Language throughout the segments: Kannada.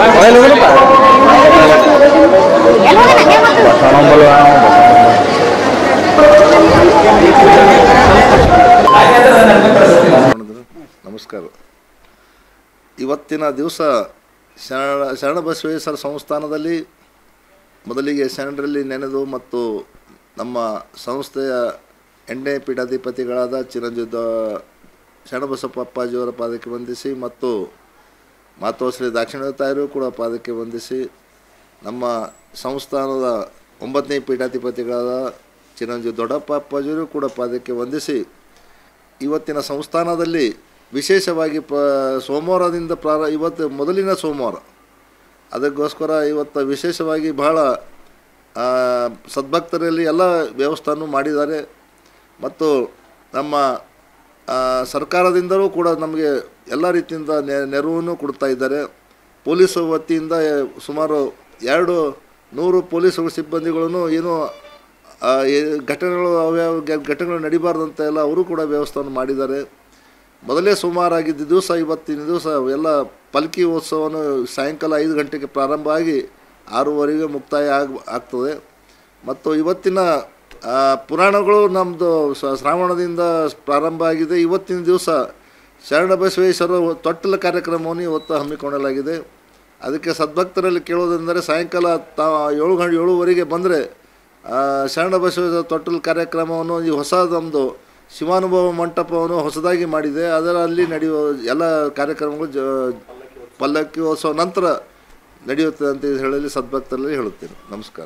ನಮಸ್ಕಾರ ಇವತ್ತಿನ ದಿವಸ ಶರಣ ಶರಣಬಸವೇಶ್ವರ ಸಂಸ್ಥಾನದಲ್ಲಿ ಮೊದಲಿಗೆ ಶರಣರಲ್ಲಿ ನೆನೆದು ಮತ್ತು ನಮ್ಮ ಸಂಸ್ಥೆಯ ಎಣ್ಣೆ ಪೀಠಾಧಿಪತಿಗಳಾದ ಚಿರಂಜೀವ ಶರಣಬಸಪ್ಪ ಅಪ್ಪಾಜಿಯವರ ಪಾದಕ್ಕೆ ವಂದಿಸಿ ಮತ್ತು ಮಾತೋಶ್ರೀ ದಾಕ್ಷಿಣಾತ್ಯರು ಕೂಡ ಪಾದಕ್ಕೆ ವಂದಿಸಿ ನಮ್ಮ ಸಂಸ್ಥಾನದ ಒಂಬತ್ತನೇ ಪೀಠಾಧಿಪತಿಗಳಾದ ಚಿರಂಜೀವಿ ದೊಡ್ಡಪ್ಪ ಅಪ್ಪಾಜಿಯವರು ಕೂಡ ಪಾದಕ್ಕೆ ವಂದಿಸಿ ಇವತ್ತಿನ ಸಂಸ್ಥಾನದಲ್ಲಿ ವಿಶೇಷವಾಗಿ ಪ ಸೋಮವಾರದಿಂದ ಪ್ರಾರ ಇವತ್ತು ಮೊದಲಿನ ಸೋಮವಾರ ಅದಕ್ಕೋಸ್ಕರ ಇವತ್ತು ವಿಶೇಷವಾಗಿ ಬಹಳ ಆ, ಸದ್ಭಕ್ತರಲ್ಲಿ ಎಲ್ಲ ವ್ಯವಸ್ಥೆಯನ್ನು ಮಾಡಿದ್ದಾರೆ ಮತ್ತು ನಮ್ಮ ಆ, ಸರ್ಕಾರದಿಂದಲೂ ಕೂಡ ನಮಗೆ ಎಲ್ಲ ರೀತಿಯಿಂದ ನೆ ನೆರವನ್ನು ಕೊಡ್ತಾ ಇದ್ದಾರೆ ಪೊಲೀಸ್ ವತಿಯಿಂದ ಸುಮಾರು ಎರಡು ನೂರು ಪೊಲೀಸ್ ಸಿಬ್ಬಂದಿಗಳನ್ನು ಏನು ಆ, ಏ- ಘಟನೆಗಳು ಅವ್ಯಾವ ಗ- ಘಟನೆಗಳು ನಡಿಬಾರ್ದಂತ ಎಲ್ಲ ಅವರು ಕೂಡ ವ್ಯವಸ್ಥೆಯನ್ನು ಮಾಡಿದ್ದಾರೆ ಮೊದಲೇ ಸುಮಾರಾಗಿದ್ದ ದಿವಸ ಇವತ್ತಿನ ದಿವಸ ಎಲ್ಲ ಪಲ್ಕಿ ಉತ್ಸವವನ್ನು ಸಾಯಂಕಾಲ ಐದು ಗಂಟೆಗೆ ಪ್ರಾರಂಭ ಆಗಿ ಆರೂವರೆಗೆ ಮುಕ್ತಾಯ ಆಗ ಆಗ್ತದೆ ಮತ್ತು ಇವತ್ತಿನ ಆ, ಪುರಾಣಗಳು ನಮ್ಮದು ಶ್ರಾವಣದಿಂದ ಪ್ರಾರಂಭ ಆಗಿದೆ ಇವತ್ತಿನ ದಿವಸ ಶರಣ ಬಸವೇಶ್ವರ ತೊಟ್ಟಲ ಕಾರ್ಯಕ್ರಮವನ್ನು ಇವತ್ತು ಹಮ್ಮಿಕೊಳ್ಳಲಾಗಿದೆ ಅದಕ್ಕೆ ಸದ್ಭಕ್ತರಲ್ಲಿ ಕೇಳೋದೆಂದರೆ ಸಾಯಂಕಾಲ ತಾ ಏಳು ಗಂಟೆ ಏಳುವರೆಗೆ ಬಂದರೆ ಶರಣ ಬಸವೇಶ್ವರ ತೊಟ್ಟಲ ಕಾರ್ಯಕ್ರಮವನ್ನು ಈ ಹೊಸ ನಮ್ಮದು ಶಿವಾನುಭವ ಮಂಟಪವನ್ನು ಹೊಸದಾಗಿ ಮಾಡಿದೆ ಅದರಲ್ಲಿ ನಡೆಯುವ ಎಲ್ಲ ಕಾರ್ಯಕ್ರಮಗಳು ಜ ಪಲ್ಲಕ್ಕಿ ಉತ್ಸವ ನಂತರ ನಡೆಯುತ್ತದೆ ಅಂತ ಹೇಳಲಿ ಸದ್ಭಕ್ತರಲ್ಲಿ ಹೇಳುತ್ತೇನೆ ನಮಸ್ಕಾರ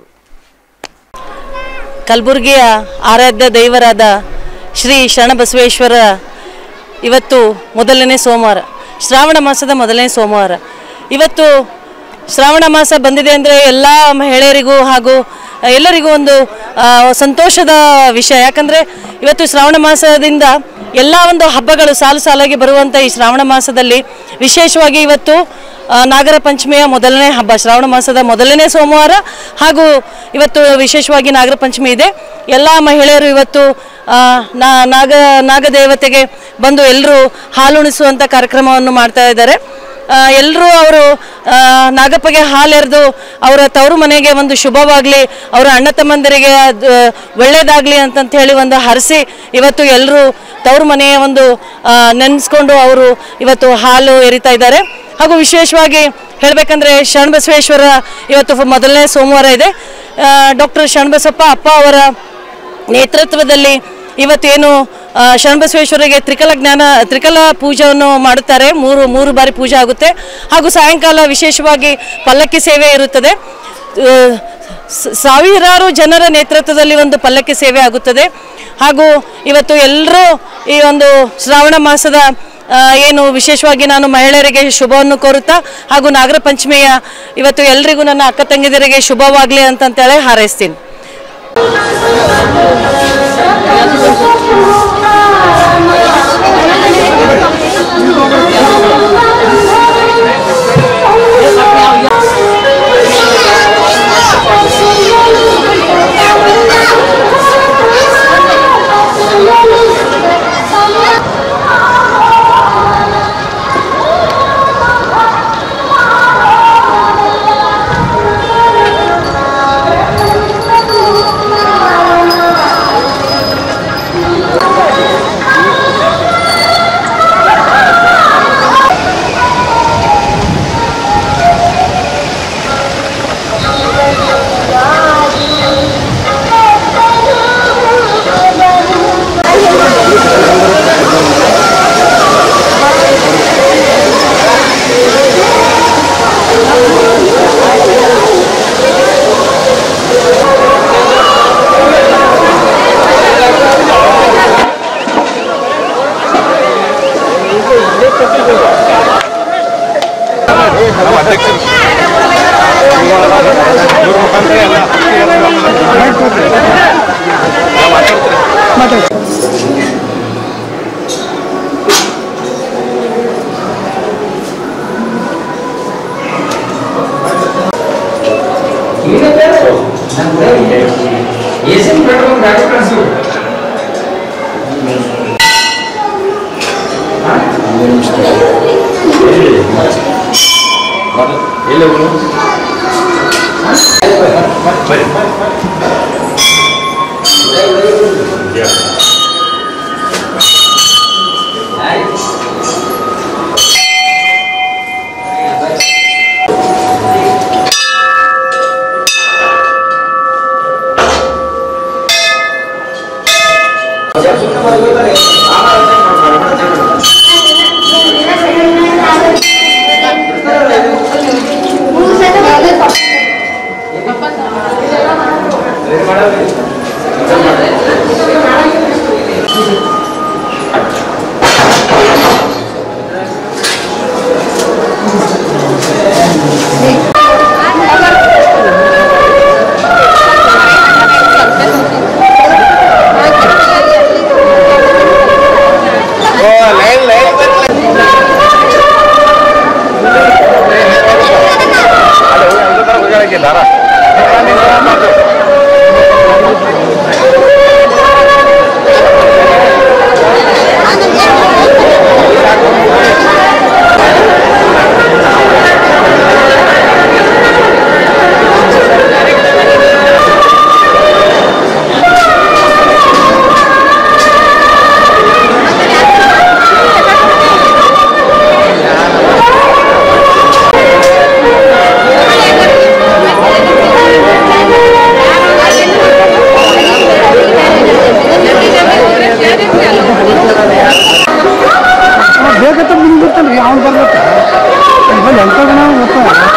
ಕಲಬುರಗಿಯ ಆರಾಧ್ಯ ದೈವರಾದ ಶ್ರೀ ಶರಣಬಸವೇಶ್ವರ ಇವತ್ತು ಮೊದಲನೇ ಸೋಮವಾರ ಶ್ರಾವಣ ಮಾಸದ ಮೊದಲನೇ ಸೋಮವಾರ ಇವತ್ತು ಶ್ರಾವಣ ಮಾಸ ಬಂದಿದೆ ಅಂದರೆ ಎಲ್ಲ ಮಹಿಳೆಯರಿಗೂ ಹಾಗೂ ಎಲ್ಲರಿಗೂ ಒಂದು ಆ, ಸಂತೋಷದ ವಿಷಯ ಯಾಕಂದರೆ ಇವತ್ತು ಶ್ರಾವಣ ಮಾಸದಿಂದ ಎಲ್ಲ ಒಂದು ಹಬ್ಬಗಳು ಸಾಲು ಸಾಲಾಗಿ ಬರುವಂಥ ಈ ಶ್ರಾವಣ ಮಾಸದಲ್ಲಿ ವಿಶೇಷವಾಗಿ ಇವತ್ತು ಆ, ನಾಗರ ಪಂಚಮಿಯ ಮೊದಲನೇ ಹಬ್ಬ ಶ್ರಾವಣ ಮಾಸದ ಮೊದಲನೇ ಸೋಮವಾರ ಹಾಗೂ ಇವತ್ತು ವಿಶೇಷವಾಗಿ ನಾಗರ ಪಂಚಮಿ ಇದೆ ಎಲ್ಲ ಮಹಿಳೆಯರು ಇವತ್ತು ಆ, ನಾ ನಾಗ ನಾಗದೇವತೆಗೆ ಬಂದು ಎಲ್ಲರೂ ಹಾಲುಣಿಸುವಂಥ ಕಾರ್ಯಕ್ರಮವನ್ನು ಮಾಡ್ತಾ ಇದ್ದಾರೆ ಎಲ್ಲರೂ ಅವರು ನಾಗಪ್ಪಗೆ ಹಾಲೆರೆದು ಅವರ ತವರು ಮನೆಗೆ ಒಂದು ಶುಭವಾಗಲಿ ಅವರ ಅಣ್ಣ ತಮ್ಮಂದಿರಿಗೆ ಅದು ಒಳ್ಳೇದಾಗಲಿ ಅಂತಂತ ಹೇಳಿ ಒಂದು ಹರಸಿ ಇವತ್ತು ಎಲ್ಲರೂ ತವರು ಮನೆಯ ಒಂದು ನೆನೆಸ್ಕೊಂಡು ಅವರು ಇವತ್ತು ಹಾಲು ಎರಿತಾ ಇದ್ದಾರೆ ಹಾಗೂ ವಿಶೇಷವಾಗಿ ಹೇಳಬೇಕಂದ್ರೆ ಶರಣಬಸವೇಶ್ವರ ಇವತ್ತು ಮೊದಲನೇ ಸೋಮವಾರ ಇದೆ ಡಾಕ್ಟರ್ ಶರಣಬಸಪ್ಪ ಅಪ್ಪ ಅವರ ನೇತೃತ್ವದಲ್ಲಿ ಇವತ್ತೇನು ಆ, ಶರಣಬಸವೇಶ್ವರಿಗೆ ತ್ರಿಕಲ ಜ್ಞಾನ ತ್ರಿಕಲ ಪೂಜೆಯನ್ನು ಮಾಡುತ್ತಾರೆ ಮೂರು ಮೂರು ಬಾರಿ ಪೂಜೆ ಆಗುತ್ತೆ ಹಾಗೂ ಸಾಯಂಕಾಲ ವಿಶೇಷವಾಗಿ ಪಲ್ಲಕ್ಕಿ ಸೇವೆ ಇರುತ್ತದೆ ಆ, ಸ- ಸಾವಿರಾರು ಜನರ ನೇತೃತ್ವದಲ್ಲಿ ಒಂದು ಪಲ್ಲಕ್ಕಿ ಸೇವೆ ಆಗುತ್ತದೆ ಹಾಗೂ ಇವತ್ತು ಎಲ್ಲರೂ ಈ ಒಂದು ಶ್ರಾವಣ ಮಾಸದ ಆ, ಏನು ವಿಶೇಷವಾಗಿ ನಾನು ಮಹಿಳೆಯರಿಗೆ ಶುಭವನ್ನು ಕೋರುತ್ತಾ ಹಾಗೂ ನಾಗರ ಪಂಚಮಿಯ ಇವತ್ತು ಎಲ್ರಿಗೂ ನನ್ನ ಅಕ್ಕ ತಂಗಿದರಿಗೆ ಶುಭವಾಗಲಿ ಅಂತಂತೇಳಿ ಹಾರೈಸ್ತೀನಿ ಏಸಿನ ಪೆಟ್ರೋಲ್ ಗಾಡಿ ಕಳಿಸು Vale. ಎಲ್ಲಿ ಹೋಗೋಣ ಬೇಕಂತ ಮುಂದೆ ಬಿಡ್ತಾನೆ ಅವ್ನು ಬರ್ಬೇಕು ಬಂದು ಎಂತ ಜನ ಗೊತ್ತಾ